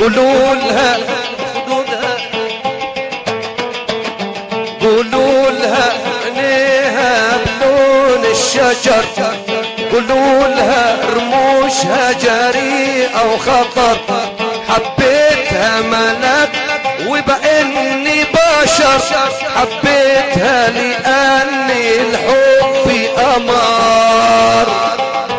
قولوا لها خدودها قولوا لها عينيها بلون الشجر قولوا لها رموشها جريئة وخطر حبيتها ملك وبأني بشر حبيتها لأني الحب أمر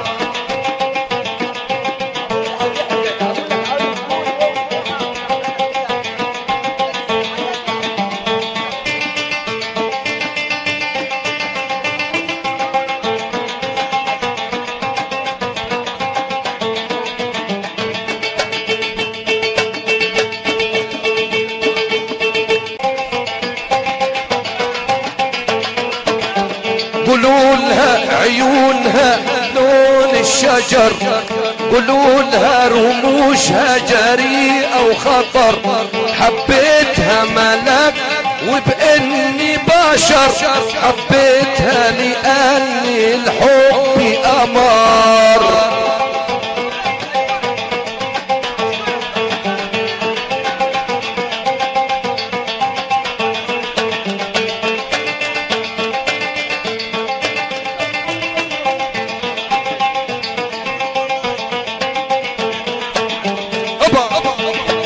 قولوا لها عيونها لون الشجر قولوا لها رموشها جريئة وخطر حبيتها ملك وبإني بشر حبيتها لأني الحب أمر أبا أبا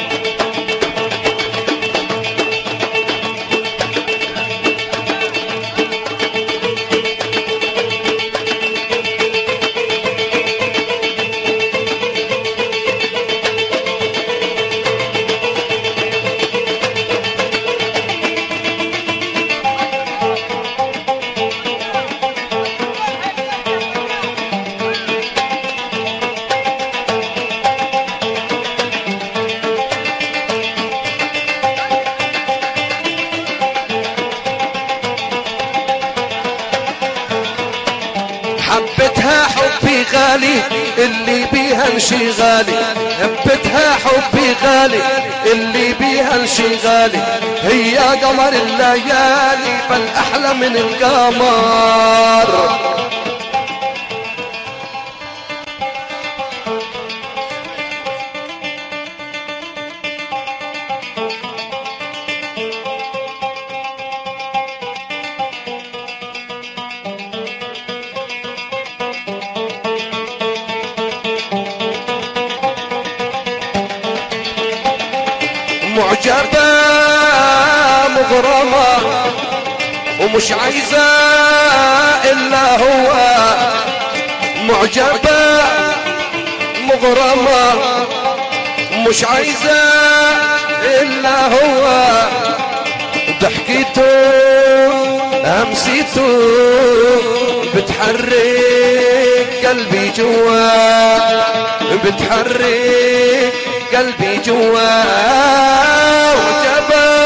حبتها حبي غالي اللي بيها انشغالي حبتها حبي غالي اللي بيها انشغالي هي قمر الليالي بل احلى من القمر معجبة مغرمة ومش عايزة إلا هو معجبة مغرمة مش عايزة إلا هو ضحكته همسيته بتحرك قلبي جوا بتحرك قلبي جوا وجبا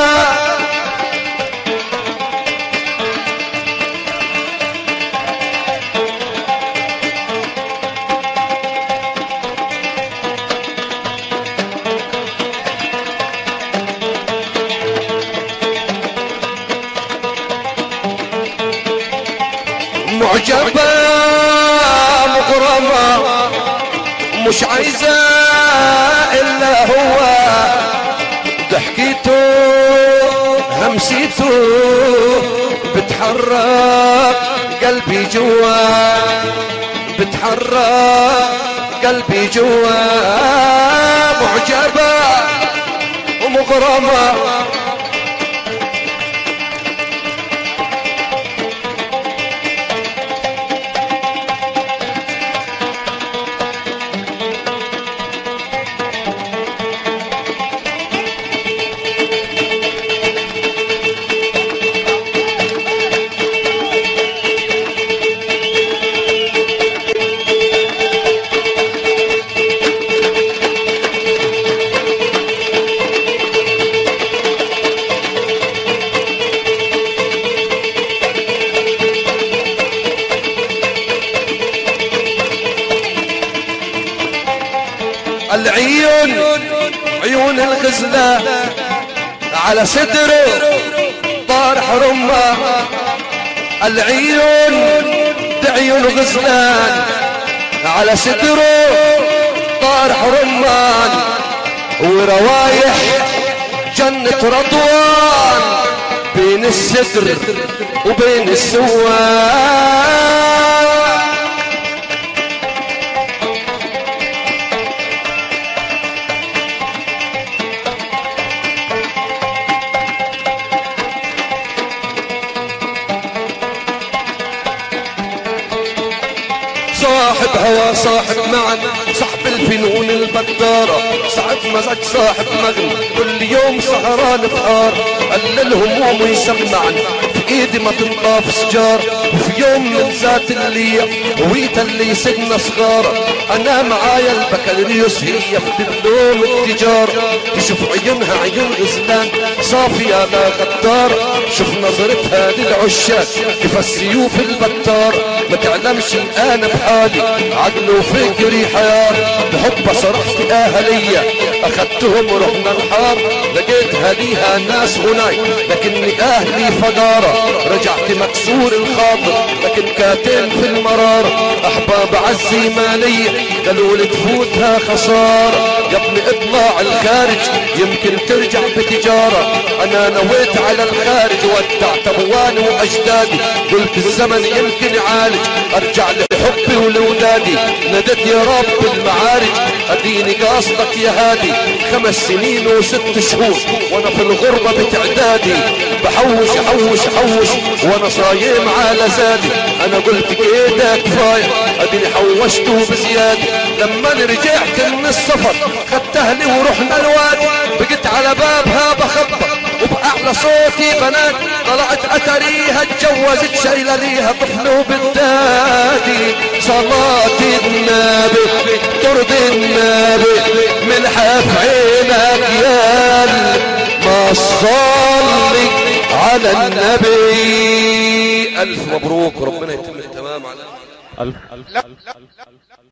معجبة مغرمة مش عايزة إلا هو ضحكته همسيته بتحرك قلبي جوا بتحرك قلبي جوا معجبة ومغرمة العيون عيون الغزلة على صدره طار حرمة العيون عيون غزلان على صدره طار حرمان وروايح جنة رضوان بين السدر وبين السوان صاحب هوى صاحب معن صاحب الفنون البدارة صاحب مزاج صاحب مغنى كل يوم سهران فقار قل الهموم ويسمعن في ايدي ما تنطاف سجار وفي يوم من ذات اللي ويتا اللي سجن صغار انا معايا البكالوريوس هي في دبلوم التجارة تشوف عيونها عيون غزلان صافية لا غدار شوف نظرتها للعشاق كيف السيوف البتار ما تعلمش انا بحالي عقل وفكري حيار بحب صرحت اهلية اخدتهم ورحنا الحار لقيتها ليها ناس هناي لكني اهلي فقارة رجعت مكسور الخاطر لكن كاتم في المرار احباب عزي مالية قالوا لي تفوتها خسارة يا ابني اطلع الخارج يمكن ترجع بتجارة انا نويت على الخارج ودعت ابواني واجدادي قلت الزمن يمكن يعالج ارجع لحبي ولولادي نادت يا رب المعارج اديني قاصدك يا هادي خمس سنين وست شهور وانا في الغربة بتعدادي بحوش حوش حوش وانا صايم على زادي انا قلت كده كفاية اديني حوشته بزيادة لما رجعت من السفر خدت اهلي ورحنا الوادي بقيت على بابها بخبط وبأعلى صوتي بنات طلعت أتريها اتجوزت شايلة ليها طفل وبالدادي صلاة النبي ترضي النبي من حف عينك يا ما صلي على النبي ألف مبروك وربنا يتم التمام على ألف